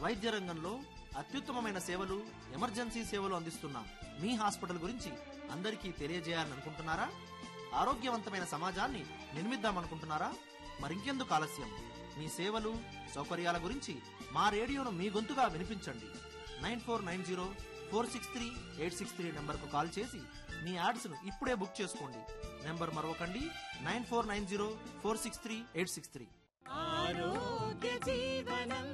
వైద్య రంగంలో అత్యుత్తమమైన సేవలు ఎమర్జెన్సీ సేవలు అందిస్తున్న మీ హాస్పిటల్ గురించి అందరికీ తెలియజేయాలని అనుకుంటున్నారా ఆరోగ్యవంతమైన సమాజాన్ని నిర్మిద్దామనుకుంటున్నారా మరింకెందుకు ఆలస్యం మీ సేవలు సౌకర్యాల గురించి మా రేడియోను మీ గొంతుగా వినిపించండి nine four nine zero four six three eight six three నెంబర్కు కాల్ చేసి మీ యాడ్స్ను ఇప్పుడే బుక్ చేసుకోండి నెంబర్ మరొకండి nine four nine zero four six three eight six three ఆరోగ్య జీవనం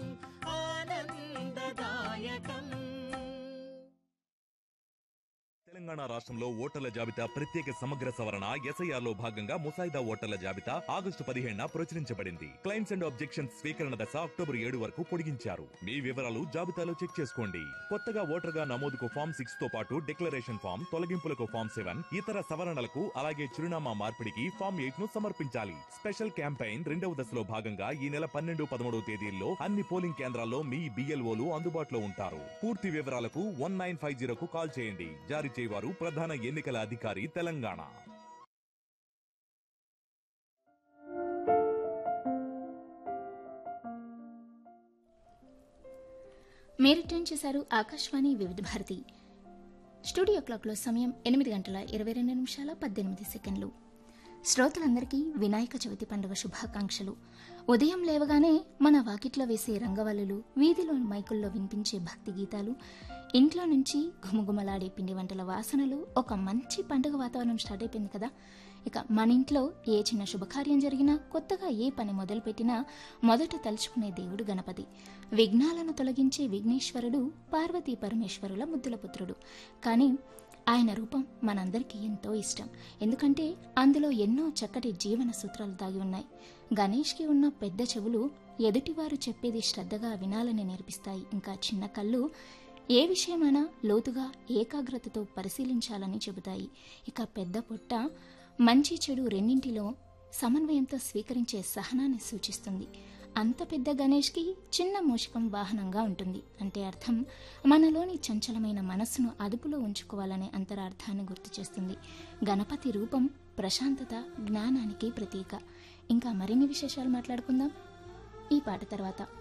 ఆనందదాయకం తెలంగాణ రాష్ట్రంలో ఓటర్ల జాబితా ప్రత్యేక సమగ్ర సవరణ ఎస్ఐఆర్ లో భాగంగా ముసాయిదా ఓటర్ల జాబితా ఆగస్టు పదిహేడున ప్రచురించబడింది క్లైమ్స్ అండ్ ఆబ్జెక్షన్స్ స్వీకరణ దశ అక్టోబర్ ఏడు వరకు పొడిగించారు మీ వివరాలు జాబితాలో చెక్ చేసుకోండి కొత్తగా ఓటర్గా నమోదుకు ఫామ్ సిక్స్ తో పాటు డిక్లరేషన్ ఫామ్ తొలగింపులకు ఫామ్ సెవెన్ ఇతర సవరణలకు అలాగే చిరునామా మార్పిడికి ఫామ్ ఎయిట్ ను సమర్పించాలి స్పెషల్ క్యాంపెయిన్ రెండవ దశలో భాగంగా ఈ నెల పన్నెండు పదమూడవ తేదీల్లో అన్ని పోలింగ్ కేంద్రాల్లో మీ బిఎల్ఓలు అందుబాటులో ఉంటారు పూర్తి వివరాలకు వన్ నైన్ ఫైవ్ జీరోకు కాల్ చేయండి జారీ చేయవారు ప్రధాన ఎన్నికల అధికారి తెలంగాణ మీరు ట్యూన్ చేశారు ఆకాశవాణి వివిధ భారతి స్టూడియో క్లాక్లో సమయం ఎనిమిది గంటల ఇరవై రెండు నిమిషాల పద్దెనిమిది సెకండ్లు శ్రోతలందరికీ వినాయక చవితి పండుగ శుభాకాంక్షలు ఉదయం లేవగానే మన వాకిట్లో వేసే రంగవల్లులు వీధిలోని మైకుల్లో వినిపించే భక్తి గీతాలు ఇంట్లో నుంచి గుమగుమలాడే పిండి వంటల వాసనలు ఒక మంచి పండుగ వాతావరణం స్టార్ట్ అయిపోయింది కదా ఇక మన ఇంట్లో ఏ చిన్న శుభకార్యం జరిగినా కొత్తగా ఏ పని మొదలుపెట్టినా మొదట తలుచుకునే దేవుడు గణపతి విఘ్నాలను తొలగించే విఘ్నేశ్వరుడు పార్వతీ పరమేశ్వరుల ముద్దుల పుత్రుడు కానీ ఆయన రూపం మనందరికీ ఎంతో ఇష్టం ఎందుకంటే అందులో ఎన్నో చక్కటి జీవన సూత్రాలు దాగి ఉన్నాయి గణేష్కి ఉన్న పెద్ద చెవులు ఎదుటివారు చెప్పేది శ్రద్ధగా వినాలని నేర్పిస్తాయి ఇంకా చిన్న కళ్ళు ఏ విషయమైనా లోతుగా ఏకాగ్రతతో పరిశీలించాలని చెబుతాయి ఇక పెద్ద పొట్ట మంచి చెడు రెండింటిలో సమన్వయంతో స్వీకరించే సహనాన్ని సూచిస్తుంది అంత పెద్ద గణేష్కి చిన్న మూషికం వాహనంగా ఉంటుంది అంటే అర్థం మనలోని చంచలమైన మనస్సును అదుపులో ఉంచుకోవాలనే అంతరార్థాన్ని గుర్తు చేస్తుంది గణపతి రూపం ప్రశాంతత జ్ఞానానికి ప్రతీక ఇంకా మరిన్ని విశేషాలు మాట్లాడుకుందాం ఈ పాట తర్వాత